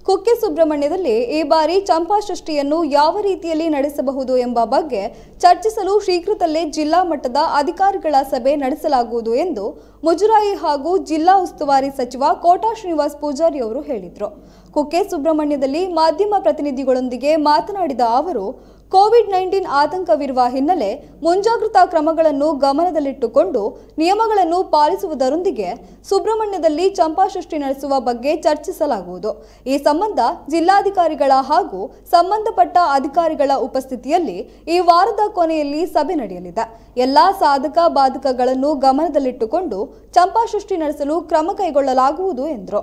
ಕುಕ್ಕೆ ಸುಬ್ರಹ್ಮಣ್ಯದಲ್ಲಿ ಈ ಬಾರಿ ಚಂಪಾಷಷ್ಠಿಯನ್ನು ಯಾವ ರೀತಿಯಲ್ಲಿ ನಡೆಸಬಹುದು ಎಂಬ ಬಗ್ಗೆ ಚರ್ಚಿಸಲು ಶೀಘ್ರದಲ್ಲೇ ಜಿಲ್ಲಾ ಮಟ್ಟದ ಅಧಿಕಾರಿಗಳ ಸಭೆ ನಡೆಸಲಾಗುವುದು ಎಂದು ಮುಜರಾಯಿ ಹಾಗೂ ಜಿಲ್ಲಾ ಉಸ್ತುವಾರಿ ಸಚಿವ ಕೋಟಾ ಶ್ರೀನಿವಾಸ್ ಪೂಜಾರಿ ಅವರು ಹೇಳಿದರು ಕುಕ್ಕೆ ಸುಬ್ರಹ್ಮಣ್ಯದಲ್ಲಿ ಮಾಧ್ಯಮ ಪ್ರತಿನಿಧಿಗಳೊಂದಿಗೆ ಮಾತನಾಡಿದ ಅವರು ಕೋವಿಡ್ ನೈನ್ಟೀನ್ ಆತಂಕವಿರುವ ಹಿನ್ನೆಲೆ ಮುಂಜಾಗ್ರತಾ ಕ್ರಮಗಳನ್ನು ಗಮನದಲ್ಲಿಟ್ಟುಕೊಂಡು ನಿಯಮಗಳನ್ನು ಪಾಲಿಸುವುದರೊಂದಿಗೆ ಸುಬ್ರಹ್ಮಣ್ಯದಲ್ಲಿ ಚಂಪಾಷಷ್ಠಿ ನಡೆಸುವ ಬಗ್ಗೆ ಚರ್ಚಿಸಲಾಗುವುದು ಈ ಸಂಬಂಧ ಜಿಲ್ಲಾಧಿಕಾರಿಗಳ ಹಾಗೂ ಸಂಬಂಧಪಟ್ಟ ಅಧಿಕಾರಿಗಳ ಉಪಸ್ಥಿತಿಯಲ್ಲಿ ಈ ವಾರದ ಕೊನೆಯಲ್ಲಿ ಸಭೆ ನಡೆಯಲಿದೆ ಎಲ್ಲಾ ಸಾಧಕ ಬಾಧಕಗಳನ್ನು ಗಮನದಲ್ಲಿಟ್ಟುಕೊಂಡು ಚಂಪಾಷಷ್ಠಿ ನಡೆಸಲು ಕ್ರಮ ಕೈಗೊಳ್ಳಲಾಗುವುದು ಎಂದರು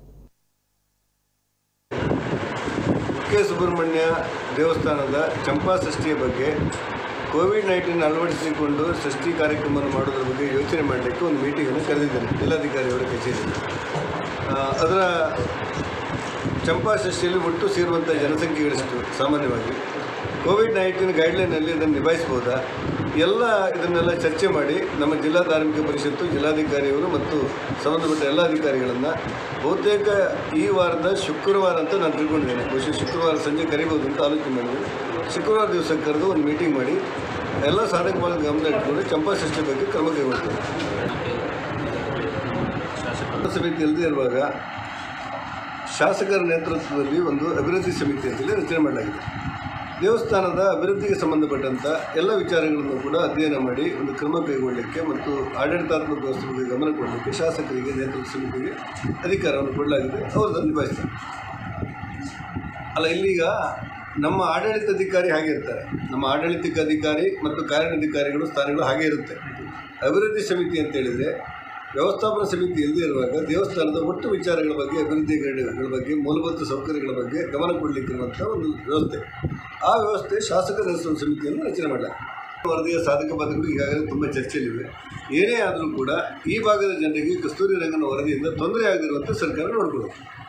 ಕುಕ್ಕೆ ಸುಬ್ರಹ್ಮಣ್ಯ ದೇವಸ್ಥಾನದ ಚಂಪಾ ಷಷ್ಠಿಯ ಬಗ್ಗೆ ಕೋವಿಡ್ ನೈನ್ಟೀನ್ ಅಳವಡಿಸಿಕೊಂಡು ಷಷ್ಠಿ ಕಾರ್ಯಕ್ರಮವನ್ನು ಮಾಡೋದ್ರ ಬಗ್ಗೆ ಯೋಚನೆ ಮಾಡಲಿಕ್ಕೆ ಒಂದು ಮೀಟಿಂಗನ್ನು ಕರೆದಿದ್ದೇನೆ ಜಿಲ್ಲಾಧಿಕಾರಿಯವರ ಕಚೇರಿಯಲ್ಲಿ ಆ, ಅದರ ಚಂಪಾ ಷಷ್ಠಿಯಲ್ಲಿ ಒಟ್ಟು ಸೇರುವಂಥ ಜನಸಂಖ್ಯೆಗಳಿಷ್ಟು ಸಾಮಾನ್ಯವಾಗಿ ಕೋವಿಡ್ ನೈನ್ಟೀನ್ ಗೈಡ್ಲೈನಲ್ಲಿ ಅದನ್ನು ನಿಭಾಯಿಸ್ಬೋದಾ ಎಲ್ಲ ಇದನ್ನೆಲ್ಲ ಚರ್ಚೆ ಮಾಡಿ ನಮ್ಮ ಜಿಲ್ಲಾ ಧಾರ್ಮಿಕ ಪರಿಷತ್ತು ಜಿಲ್ಲಾಧಿಕಾರಿಯವರು ಮತ್ತು ಸಂಬಂಧಪಟ್ಟ ಎಲ್ಲ ಅಧಿಕಾರಿಗಳನ್ನು ಬಹುತೇಕ ಈ ವಾರದ ಶುಕ್ರವಾರ ಅಂತ ನಾನು ತಿಳ್ಕೊಂಡಿದ್ದೇನೆ ಬಹುಶಃ ಶುಕ್ರವಾರ ಸಂಜೆ ಕರಿಬೋದು ಅಂತ ಆಲೋಚನೆ ಮಾಡಿದ್ವಿ ಶುಕ್ರವಾರ ದಿವಸ ಕರೆದು ಒಂದು ಮೀಟಿಂಗ್ ಮಾಡಿ ಎಲ್ಲ ಸಾಧಕ ಬಾಧಕ ಗಮನ ಇಟ್ಕೊಂಡು ಚಂಪಾ ಷಷ್ಠಿ ಬಗ್ಗೆ ಕ್ರಮ ಕೈಗೊಳ್ತೇವೆ ಸಮಿತಿ ಇಲ್ಲದೆ ಇರುವಾಗ ಶಾಸಕರ ನೇತೃತ್ವದಲ್ಲಿ ಒಂದು ಅಭಿವೃದ್ಧಿ ಸಮಿತಿ ಅಂತೇಳಿ ರಚನೆ ಮಾಡಲಾಗಿದೆ ದೇವಸ್ಥಾನದ ಅಭಿವೃದ್ಧಿಗೆ ಸಂಬಂಧಪಟ್ಟಂಥ ಎಲ್ಲ ವಿಚಾರಗಳನ್ನು ಕೂಡ ಅಧ್ಯಯನ ಮಾಡಿ ಒಂದು ಕ್ರಮ ಕೈಗೊಳ್ಳಲಿಕ್ಕೆ ಮತ್ತು ಆಡಳಿತಾತ್ಮಕ ವ್ಯವಸ್ಥೆ ಬಗ್ಗೆ ಗಮನ ಕೊಡಲಿಕ್ಕೆ ಶಾಸಕರಿಗೆ ನೇತೃತ್ವ ಸಮಿತಿಗೆ ಅಧಿಕಾರವನ್ನು ಕೊಡಲಾಗಿದೆ ಅವರು ಅದನ್ನು ನಿಭಾಯಿಸ್ತಾರೆ ಅಲ್ಲ ಇಲ್ಲೀಗ ನಮ್ಮ ಆಡಳಿತಾಧಿಕಾರಿ ಹಾಗೆ ಇರ್ತಾರೆ ನಮ್ಮ ಆಡಳಿತಕ್ಕೆ ಅಧಿಕಾರಿ ಮತ್ತು ಕಾರ್ಯಾಧಿಕಾರಿಗಳು ಸ್ಥಾನಗಳು ಹಾಗೆ ಇರುತ್ತೆ ಅಭಿವೃದ್ಧಿ ಸಮಿತಿ ಅಂತ ಹೇಳಿದರೆ ವ್ಯವಸ್ಥಾಪನಾ ಸಮಿತಿ ಇಲ್ಲದೆ ಇರುವಾಗ ದೇವಸ್ಥಾನದ ಒಟ್ಟು ವಿಚಾರಗಳ ಬಗ್ಗೆ ಅಭಿವೃದ್ಧಿಗಳ ಬಗ್ಗೆ ಮೂಲಭೂತ ಸೌಕರ್ಯಗಳ ಬಗ್ಗೆ ಗಮನ ಕೊಡಲಿಕ್ಕಿರುವಂಥ ಒಂದು ವ್ಯವಸ್ಥೆ ಆ ವ್ಯವಸ್ಥೆ ಶಾಸಕ ನಡೆಸುವ ಸಮಿತಿಯನ್ನು ರಚನೆ ಮಾಡಲಾಗಿದೆ ವರದಿಯ ಸಾಧಕ ಬಾಧಕಗಳು ಈಗಾಗಲೇ ತುಂಬ ಚರ್ಚೆಯಲ್ಲಿವೆ ಏನೇ ಆದರೂ ಕೂಡ ಈ ಭಾಗದ ಜನರಿಗೆ ಕಸ್ತೂರಿ ರಂಗನ ವರದಿಯಿಂದ ತೊಂದರೆ ಆಗದಿರುವಂತೆ ಸರ್ಕಾರ ನೋಡಿಕೊಳ್ಳುತ್ತೆ